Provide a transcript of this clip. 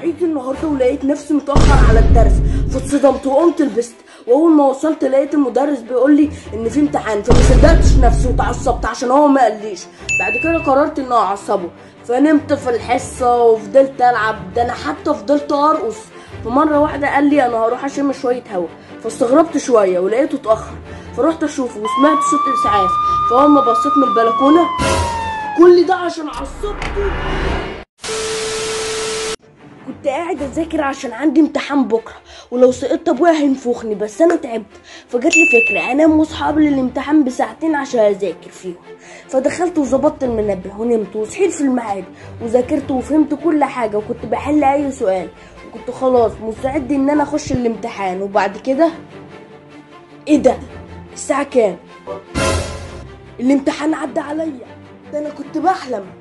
صحيت النهارده ولقيت نفسي متاخر على الدرس فاتصدمت وقمت لبست واول ما وصلت لقيت المدرس بيقول لي ان في امتحان فما صدقتش نفسي وتعصبت عشان هو ما قاليش بعد كده قررت اني اعصبه فنمت في الحصه وفضلت العب ده انا حتى فضلت ارقص فمره واحده قال لي انا هروح اشم شويه هوا فاستغربت شويه ولقيته اتاخر فرحت اشوفه وسمعت صوت اسعاف فاول ما بصيت من البلكونه كل ده عشان عصبته كنت قاعد اذاكر عشان عندي امتحان بكره ولو سقطت ابويا هينفخني بس انا تعبت فجات لي فكره انام واصحى قبل الامتحان بساعتين عشان اذاكر فيهم فدخلت وظبطت المنبه ونمت وصحيت في الميعاد وذاكرت وفهمت كل حاجه وكنت بحل اي سؤال وكنت خلاص مستعد ان انا اخش الامتحان وبعد كده ايه ده الساعه كام الامتحان عدى عليا ده انا كنت بحلم